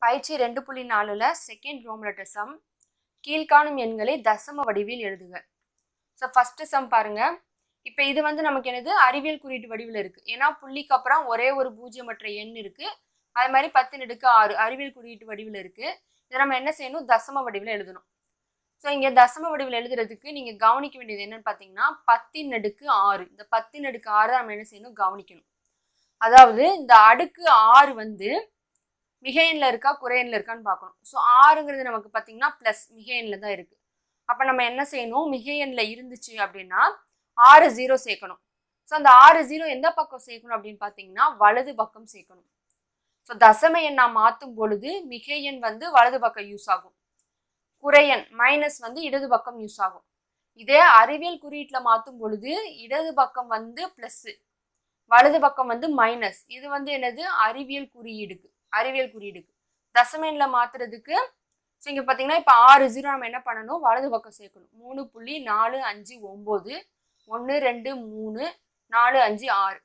பயிற்சி ரெண்டு புள்ளி நாலுல செகண்ட் ரோம்லெட்டர் சம் கீழ்காணும் எண்களை தசம வடிவில் எழுதுக ஸோ ஃபர்ஸ்ட் சம் பாருங்க இப்போ இது வந்து நமக்கு என்னது அறிவியல் குறியீட்டு வடிவில் இருக்கு ஏன்னா புள்ளிக்கு அப்புறம் ஒரே ஒரு பூஜ்ஜியமற்ற எண் இருக்கு அது மாதிரி பத்து நெடுக்கு ஆறு அறிவியல் குறியீட்டு வடிவில் இருக்கு இதை நம்ம என்ன செய்யணும் தசம வடிவில் எழுதணும் ஸோ இங்கே தசம வடிவில் எழுதுறதுக்கு நீங்கள் கவனிக்க வேண்டியது என்னன்னு பார்த்தீங்கன்னா பத்தின் நடுக்கு ஆறு இந்த பத்தின் நடுக்கு ஆறு நம்ம என்ன செய்யணும் கவனிக்கணும் அதாவது இந்த அடுக்கு ஆறு வந்து மிக எண்ணில் இருக்கா குறை எண்ணில் இருக்கான்னு பார்க்கணும் ஸோ ஆறுங்கிறது நமக்கு பார்த்தீங்கன்னா ப்ளஸ் மிக எண்ணில் தான் இருக்குது அப்போ நம்ம என்ன செய்யணும் மிக எண்ணில் இருந்துச்சு அப்படின்னா ஆறு ஜீரோ சேர்க்கணும் ஸோ அந்த ஆறு ஜீரோ எந்த பக்கம் சேர்க்கணும் அப்படின்னு பார்த்தீங்கன்னா வலது பக்கம் சேர்க்கணும் ஸோ தசம எண் நான் மாற்றும் பொழுது மிக எண் வந்து வலது பக்கம் யூஸ் ஆகும் குறையன் மைனஸ் வந்து இடது பக்கம் யூஸ் ஆகும் இதே அறிவியல் குறியீட்டில் மாற்றும் பொழுது இடது பக்கம் வந்து ப்ளஸ்ஸு வலது பக்கம் வந்து மைனஸ் இது வந்து என்னது அறிவியல் குறியீடுக்கு அறிவியல் குறியீடுக்கு தசம எண்ணில் மாற்றுறதுக்கு ஸோ இங்கே பார்த்தீங்கன்னா இப்போ ஆறு ஜீரோ நம்ம என்ன பண்ணணும் வலது பக்கம் சேர்க்கணும் மூணு புள்ளி நாலு அஞ்சு ஒம்பது ஒன்று ரெண்டு மூணு நாலு அஞ்சு ஆறு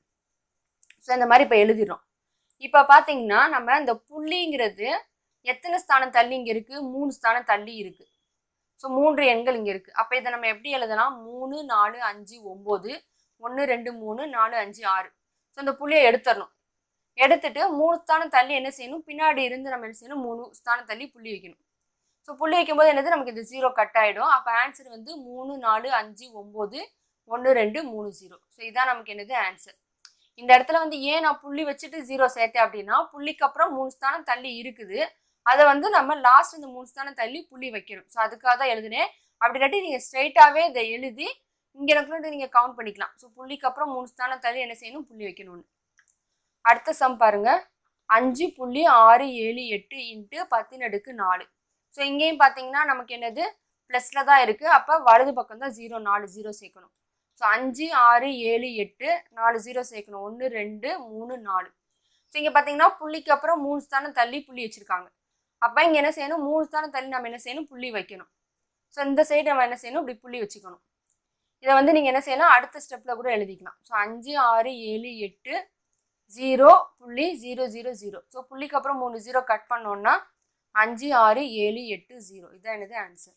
ஸோ இந்த மாதிரி இப்போ எழுதிடுறோம் இப்போ பார்த்தீங்கன்னா நம்ம இந்த புள்ளிங்கிறது எத்தனை ஸ்தானம் தள்ளி இங்கே இருக்குது மூணு ஸ்தானம் தள்ளி இருக்குது ஸோ மூன்று எண்கள் இங்கே இருக்குது அப்போ இதை நம்ம எப்படி எழுதலாம் மூணு நாலு அஞ்சு ஒம்பது ஒன்று ரெண்டு மூணு நாலு அஞ்சு ஆறு ஸோ இந்த புள்ளியை எடுத்துடணும் எடுத்துட்டு மூணு ஸ்தானம் தள்ளி என்ன செய்யணும் பின்னாடி இருந்து நம்ம என்ன செய்யணும் மூணு ஸ்தானம் தள்ளி புள்ளி வைக்கணும் ஸோ புள்ளி வைக்கும்போது என்னது நமக்கு இந்த ஜீரோ கட் ஆகிடும் அப்போ ஆன்சர் வந்து மூணு நாலு அஞ்சு ஒம்பது ஒன்று ரெண்டு மூணு ஜீரோ ஸோ இதான் நமக்கு என்னது ஆன்சர் இந்த இடத்துல வந்து ஏன் நான் புள்ளி வச்சுட்டு ஜீரோ சேர்த்தேன் அப்படின்னா புள்ளிக்கு அப்புறம் மூணு ஸ்தானம் தள்ளி இருக்குது அதை வந்து நம்ம லாஸ்ட் இந்த மூணு ஸ்தானம் தள்ளி புள்ளி வைக்கணும் ஸோ அதுக்காக தான் எழுதுனேன் அப்படி இல்லாட்டி நீங்கள் ஸ்ட்ரைட்டாகவே இதை எழுதி இங்கே எனக்கு நீங்கள் கவுண்ட் பண்ணிக்கலாம் ஸோ புள்ளிக்கு அப்புறம் மூணு ஸ்தானம் தள்ளி என்ன செய்யணும் புள்ளி வைக்கணும்னு அடுத்த சம் பாருங்க அஞ்சு புள்ளி ஆறு ஏழு எட்டு இன்ட்டு பத்தின் அடுக்கு நாலு ஸோ இங்கேயும் பார்த்தீங்கன்னா நமக்கு என்னது ப்ளஸில் தான் இருக்குது அப்போ வலது பக்கம் தான் ஜீரோ நாலு ஜீரோ சேர்க்கணும் ஸோ அஞ்சு ஆறு ஏழு எட்டு நாலு ஜீரோ சேர்க்கணும் ஒன்று ரெண்டு மூணு நாலு ஸோ இங்கே பார்த்தீங்கன்னா புள்ளிக்கு அப்புறம் மூணு ஸ்தானம் தள்ளி புள்ளி வச்சுருக்காங்க அப்போ இங்கே என்ன செய்யணும் மூணு ஸ்தானம் தள்ளி நம்ம என்ன செய்யணும் புள்ளி வைக்கணும் ஸோ இந்த சைடு நம்ம என்ன செய்யணும் இப்படி புள்ளி வச்சுக்கணும் இதை வந்து நீங்கள் என்ன செய்யலாம் அடுத்த ஸ்டெப்பில் கூட எழுதிக்கலாம் ஸோ அஞ்சு ஆறு ஏழு எட்டு ஜீரோ புள்ளி ஜீரோ ஜீரோ ஜீரோ ஸோ புள்ளிக்கு அப்புறம் மூணு ஜீரோ கட் பண்ணோன்னா அஞ்சு ஆறு ஏழு எட்டு ஜீரோ இதான் எனது ஆன்சர்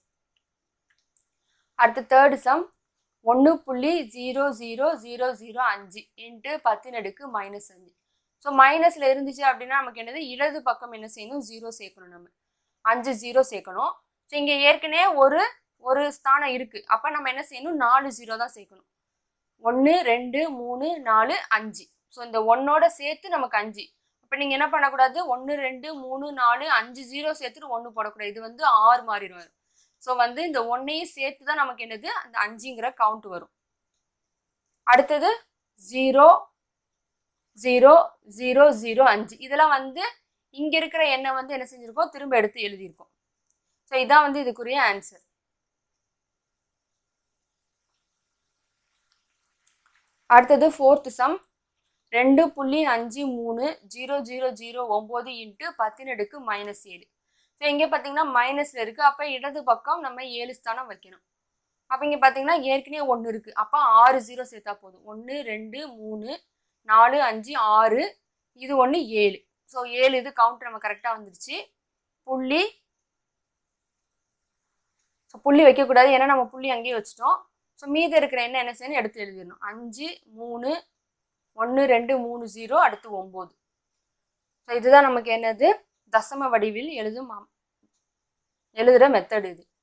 அடுத்து தேர்டு சம் ஒன்று புள்ளி ஜீரோ ஜீரோ ஜீரோ ஜீரோ அஞ்சு இன்ட்டு பத்து நடுக்கு மைனஸ் அஞ்சு ஸோ மைனஸில் இருந்துச்சு அப்படின்னா நமக்கு என்னது இடது பக்கம் என்ன செய்யணும் ஜீரோ சேர்க்கணும் நம்ம அஞ்சு ஜீரோ சேர்க்கணும் ஸோ இங்கே ஏற்கனவே ஒரு ஒரு ஸ்தானம் இருக்குது அப்போ நம்ம என்ன செய்யணும் நாலு ஜீரோ தான் சேர்க்கணும் ஒன்று ரெண்டு மூணு நாலு அஞ்சு ஸோ இந்த ஒன்னோட சேர்த்து நமக்கு அஞ்சு இப்போ நீங்கள் என்ன பண்ணக்கூடாது ஒன்று ரெண்டு மூணு நாலு அஞ்சு ஜீரோ சேர்த்துட்டு ஒன்று போடக்கூடாது இது வந்து ஆறு மாறிடும் ஸோ வந்து இந்த ஒன்னையும் சேர்த்து தான் நமக்கு என்னது அந்த அஞ்சுங்கிற கவுண்ட் வரும் அடுத்தது ஜீரோ ஜீரோ ஜீரோ ஜீரோ அஞ்சு இதெல்லாம் வந்து இங்கே இருக்கிற எண்ணெய் வந்து என்ன செஞ்சுருக்கோம் திரும்ப எடுத்து எழுதியிருக்கோம் ஸோ இதான் வந்து இதுக்குரிய ஆன்சர் அடுத்தது ஃபோர்த்து சம் ரெண்டு புள்ளி அஞ்சு மூணு ஜீரோ ஜீரோ ஜீரோ ஒம்பது இன்ட்டு பத்தினடுக்கு மைனஸ் ஏழு ஸோ இங்கே பார்த்தீங்கன்னா மைனஸில் இருக்குது அப்போ இடது பக்கம் நம்ம ஏழு ஸ்தானம் வைக்கணும் அப்போ இங்கே பார்த்தீங்கன்னா ஏற்கனவே ஒன்று இருக்குது அப்போ ஆறு ஜீரோ சேர்த்தா போதும் ஒன்று ரெண்டு மூணு நாலு அஞ்சு ஆறு இது ஒன்று ஏழு ஸோ ஏழு இது கவுண்ட் நம்ம கரெக்டாக வந்துருச்சு புள்ளி ஸோ புள்ளி வைக்கக்கூடாது ஏன்னா நம்ம புள்ளி அங்கேயே வச்சுட்டோம் ஸோ மீதி இருக்கிற என்ன என்ன செய்யணும் எடுத்து எழுதிடணும் அஞ்சு மூணு ஒன்று ரெண்டு மூணு ஜீரோ அடுத்து ஒம்பது ஸோ இதுதான் நமக்கு என்னது தசம வடிவில் எழுதும் எழுதுகிற மெத்தட் இது